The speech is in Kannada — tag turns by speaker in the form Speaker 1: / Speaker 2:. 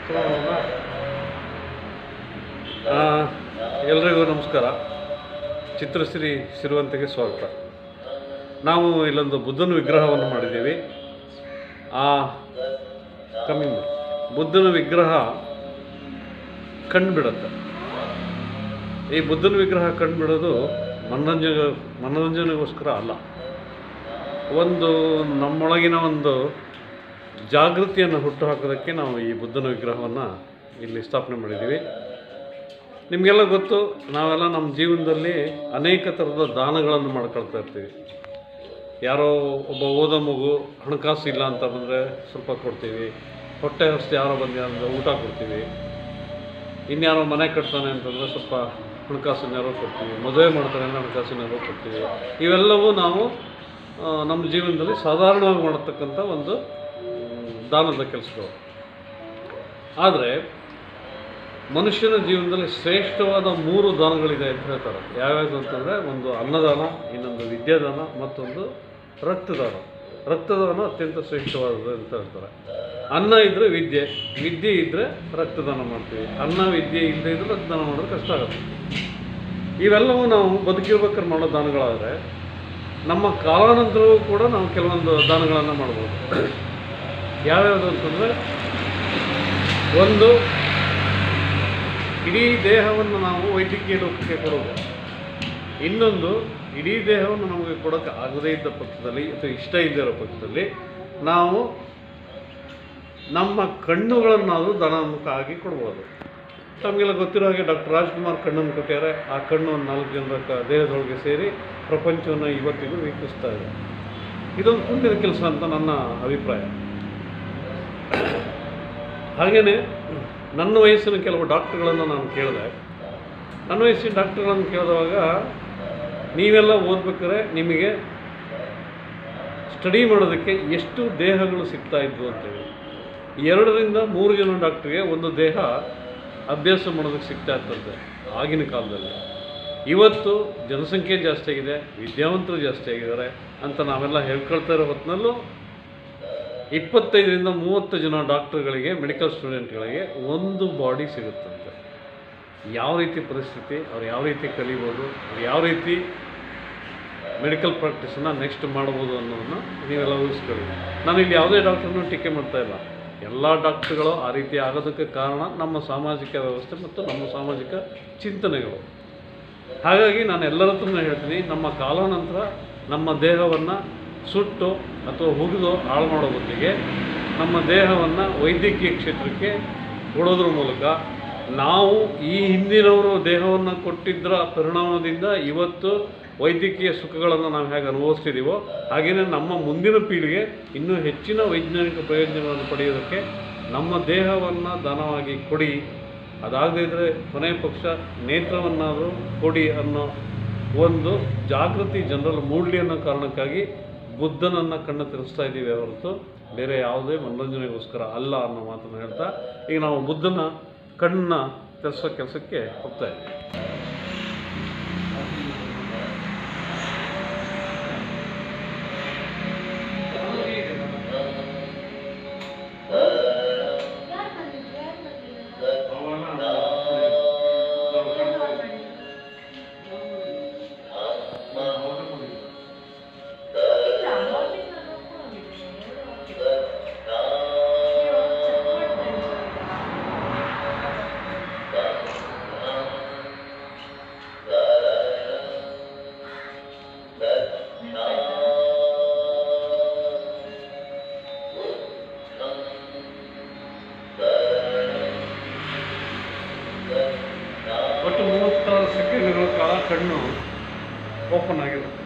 Speaker 1: ಶುರು ಆ, ಎಲ್ರಿಗೂ ನಮಸ್ಕಾರ ಚಿತ್ರಶ್ರೀ ಸಿರುವಂತಿಗೆ ಸ್ವಾಗತ ನಾವು ಇಲ್ಲೊಂದು ಬುದ್ಧನ ವಿಗ್ರಹವನ್ನು ಮಾಡಿದ್ದೀವಿ ಆ ಕಮ್ಮಿ ಮಾಡಿ. ಬುದ್ಧನ ವಿಗ್ರಹ ಕಣ್ಣು ಬಿಡುತ್ತೆ ಈ ಬುದ್ಧನ ವಿಗ್ರಹ ಕಣ್ಣು ಬಿಡೋದು ಮನರಂಜನೆ ಮನೋರಂಜನೆಗೋಸ್ಕರ ಅಲ್ಲ ಒಂದು ನಮ್ಮೊಳಗಿನ ಒಂದು ಜಾಗೃತಿಯನ್ನು ಹುಟ್ಟುಹಾಕೋದಕ್ಕೆ ನಾವು ಈ ಬುದ್ಧನ ವಿಗ್ರಹವನ್ನು ಇಲ್ಲಿ ಸ್ಥಾಪನೆ ಮಾಡಿದ್ದೀವಿ ನಿಮಗೆಲ್ಲ ಗೊತ್ತು ನಾವೆಲ್ಲ ನಮ್ಮ ಜೀವನದಲ್ಲಿ ಅನೇಕ ಥರದ ದಾನಗಳನ್ನು ಮಾಡ್ಕೊಳ್ತಾ ಇರ್ತೀವಿ ಯಾರೋ ಒಬ್ಬ ಓದೋ ಮಗು ಹಣಕಾಸು ಇಲ್ಲ ಅಂತ ಬಂದರೆ ಸ್ವಲ್ಪ ಕೊಡ್ತೀವಿ ಹೊಟ್ಟೆ ಹಸ್ತು ಯಾರೋ ಬಂದ ಅಂದರೆ ಊಟ ಕೊಡ್ತೀವಿ ಇನ್ಯಾರೋ ಮನೆ ಕಟ್ತಾನೆ ಅಂತಂದರೆ ಸ್ವಲ್ಪ ಹಣಕಾಸಿನ ನೆರವು ಕೊಡ್ತೀವಿ ಮದುವೆ ಮಾಡ್ತಾನೆ ಅಂದರೆ ಹಣಕಾಸಿನ ನೆರವು ಕೊಡ್ತೀವಿ ಇವೆಲ್ಲವೂ ನಾವು ಆ, ನಮ್ಮ ಜೀವನದಲ್ಲಿ ಸಾಧಾರಣವಾಗಿ ಮಾಡತಕ್ಕಂಥ ಒಂದು ಮ್, ದಾನದ ಕೆಲಸಗಳು ಆದರೆ ಮನುಷ್ಯನ ಜೀವನದಲ್ಲಿ ಶ್ರೇಷ್ಠವಾದ ಮೂರು ದಾನಗಳಿದೆ ಅಂತ ಹೇಳ್ತಾರೆ ಯಾವ್ಯಾವುದು ಅಂತಂದರೆ ಒಂದು ಅನ್ನದಾನ ಇನ್ನೊಂದು ವಿದ್ಯಾದಾನ ಮತ್ತೊಂದು ರಕ್ತದಾನ ರಕ್ತದಾನ ಅತ್ಯಂತ ಶ್ರೇಷ್ಠವಾದದ್ದು ಅಂತ ಹೇಳ್ತಾರೆ ಅನ್ನ ಇದ್ದರೆ ವಿದ್ಯೆ ವಿದ್ಯೆ ಇದ್ದರೆ ರಕ್ತದಾನ ಮಾಡ್ತೀವಿ ಅನ್ನ ವಿದ್ಯೆ ಇಲ್ಲದೆ ಇದ್ದರೆ ರಕ್ತದಾನ ಮಾಡೋದು ಕಷ್ಟ ಆಗುತ್ತೆ ಇವೆಲ್ಲವೂ ನಾವು ಬದುಕಿರ್ಬೇಕಾದ್ರೆ ಮಾಡೋ ದಾನಗಳಾದರೆ ನಮ್ಮ ಕಾಲಾನಂತರವೂ ಕೂಡ ನಾವು ಕೆಲವೊಂದು ದಾನಗಳನ್ನು ಮಾಡ್ಬೋದು ಯಾವ್ಯಾವುದು ಅಂತಂದರೆ ಒಂದು ಇಡೀ ದೇಹವನ್ನು ನಾವು ವೈದ್ಯಕೀಯ ಲೋಕಕ್ಕೆ ಕೊಡೋದು ಇನ್ನೊಂದು ಇಡೀ ದೇಹವನ್ನು ನಮಗೆ ಕೊಡೋಕ್ಕೆ ಆಗದೇ ಇದ್ದ ಪಕ್ಷದಲ್ಲಿ ಅಥವಾ ಇಷ್ಟ ಇಲ್ಲದೆ ಇರೋ ಪಕ್ಷದಲ್ಲಿ ನಾವು ನಮ್ಮ ಕಣ್ಣುಗಳನ್ನಾದರೂ ದಾನಾತ್ಮಕ ಆಗಿ ಕೊಡ್ಬೋದು ತಮಗೆಲ್ಲ ಗೊತ್ತಿರೋ ಹಾಗೆ ಡಾಕ್ಟರ್ ರಾಜ್ಕುಮಾರ್ ಕಣ್ಣನ್ನು ಕೊಟ್ಟಿದ್ದಾರೆ ಆ ಕಣ್ಣು ಒಂದು ನಾಲ್ಕು ಜನರ ಕ- ದೇಹದೊಳಗೆ ಸೇರಿ ಪ್ರಪಂಚವನ್ನು ಇವತ್ತಿಗೂ ವೀಕ್ಷಿಸ್ತಾ ಇದೆ ಇದೊಂದು ಪುಣ್ಯದ ಕೆಲಸ ಅಂತ ನನ್ನ ಅಭಿಪ್ರಾಯ ಹಾಗೆಯೇ ನನ್ನ ವಯಸ್ಸಿನ ಕೆಲವು ಡಾಕ್ಟ್ರುಗಳನ್ನು ನಾನು ಕೇಳಿದೆ ನನ್ನ ವಯಸ್ಸಿನ ಡಾಕ್ಟ್ರುಗಳನ್ನು ಕೇಳಿದಾಗ ನೀವೆಲ್ಲ ಓದ್ಬೇಕಾದ್ರೆ ನಿಮಗೆ ಸ್ಟಡಿ ಮಾಡೋದಕ್ಕೆ ಎಷ್ಟು ದೇಹಗಳು ಸಿಗ್ತಾ ಇದ್ವು ಅಂತೇಳಿ ಎರಡರಿಂದ ಮೂರು ಜನ ಡಾಕ್ಟ್ರಿಗೆ ಒಂದು ದೇಹ ಅಭ್ಯಾಸ ಮಾಡೋದಕ್ಕೆ ಸಿಗ್ತಾ ಇರ್ತಂತೆ ಆಗಿನ ಕಾಲದಲ್ಲಿ ಇವತ್ತು ಜನಸಂಖ್ಯೆ ಜಾಸ್ತಿ ಆಗಿದೆ ವಿದ್ಯಾವಂತರು ಜಾಸ್ತಿ ಆಗಿದ್ದಾರೆ ಅಂತ ನಾವೆಲ್ಲ ಹೇಳ್ಕೊಳ್ತಾ ಇರೋ ಹೊತ್ತಿನಲ್ಲೂ ಇಪ್ಪತ್ತೈದರಿಂದ ಮೂವತ್ತು ಜನ ಡಾಕ್ಟರ್ಗಳಿಗೆ ಮೆಡಿಕಲ್ ಸ್ಟೂಡೆಂಟ್ಗಳಿಗೆ ಒಂದು ಬಾಡಿ ಸಿಗುತ್ತಂತೆ ಯಾವ ರೀತಿ ಪರಿಸ್ಥಿತಿ ಅವ್ರು ಯಾವ ರೀತಿ ಕಲಿಬೋದು ಅವ್ರು ಯಾವ ರೀತಿ ಮೆಡಿಕಲ್ ಪ್ರಾಕ್ಟೀಸನ್ನು ನೆಕ್ಸ್ಟ್ ಮಾಡ್ಬೋದು ಅನ್ನೋದನ್ನು ನೀವೆಲ್ಲ ಊಹಿಸ್ಕೊಳ್ಳಿ ನಾನು ಇಲ್ಲಿ ಯಾವುದೇ ಡಾಕ್ಟ್ರನ್ನು ಟೀಕೆ ಮಾಡ್ತಾ ಇಲ್ಲ ಎಲ್ಲ ಡಾಕ್ಟ್ರುಗಳು ಆ ರೀತಿ ಆಗೋದಕ್ಕೆ ಕಾರಣ ನಮ್ಮ ಸಾಮಾಜಿಕ ವ್ಯವಸ್ಥೆ ಮತ್ತು ನಮ್ಮ ಸಾಮಾಜಿಕ ಚಿಂತನೆಗಳು ಹಾಗಾಗಿ ನಾನು ಎಲ್ಲರ ಹತ್ರನೂ ಹೇಳ್ತೀನಿ ನಮ್ಮ ಕಾಲಾನಂತರ ನಮ್ಮ ದೇಹವನ್ನು ಸುಟ್ಟು ಅಥವಾ ಹುಗಿದು ಹಾಳು ಮಾಡೋ ಬದಲಿಗೆ ನಮ್ಮ ದೇಹವನ್ನು ವೈದ್ಯಕೀಯ ಕ್ಷೇತ್ರಕ್ಕೆ ಕೊಡೋದ್ರ ಮೂಲಕ ನಾವು ಈ ಹಿಂದಿನವರು ದೇಹವನ್ನು ಕೊಟ್ಟಿದ್ದರ ಪರಿಣಾಮದಿಂದ ಇವತ್ತು ವೈದ್ಯಕೀಯ ಸುಖಗಳನ್ನು ನಾವು ಹೇಗೆ ಅನುಭವಿಸ್ತಿದ್ದೀವೋ ಹಾಗೆಯೇ ನಮ್ಮ ಮುಂದಿನ ಪೀಳಿಗೆ ಇನ್ನೂ ಹೆಚ್ಚಿನ ವೈಜ್ಞಾನಿಕ ಪ್ರಯೋಜನಗಳನ್ನು ಪಡೆಯೋದಕ್ಕೆ ನಮ್ಮ ದೇಹವನ್ನು ದಾನವಾಗಿ ಕೊಡಿ ಅದಾಗದೇ ಇದ್ದರೆ ಕೊನೆಯ ಪಕ್ಷ ನೇತ್ರವನ್ನಾದರೂ ಕೊಡಿ ಅನ್ನೋ ಒಂದು ಜಾಗೃತಿ ಜನರಲ್ಲಿ ಮೂಡಲಿ ಅನ್ನೋ ಕಾರಣಕ್ಕಾಗಿ ಬುದ್ಧನನ್ನು ಕಣ್ಣು ತಿರುಗಿಸ್ತಾ ಇದ್ದೀವಿ ಹೊರತು ಬೇರೆ ಯಾವುದೇ ಮನೋರಂಜನೆಗೋಸ್ಕರ ಅಲ್ಲ ಅನ್ನೋ ಮಾತನ್ನು ಹೇಳ್ತಾ ಈಗ ನಾವು ಬುದ್ಧನ ಕಣ್ಣನ್ನ ತೆರೆಸೋ ಕೆಲಸಕ್ಕೆ ಹೋಗ್ತಾ ಇದ್ದೀವಿ ಒಟ್ಟು ಮೂವತ್ತಾರು ಸೆಕೆಂಡ್ಗಳ ಕಾಲ ಕಣ್ಣು ಓಪನ್ ಆಗಿರುತ್ತೆ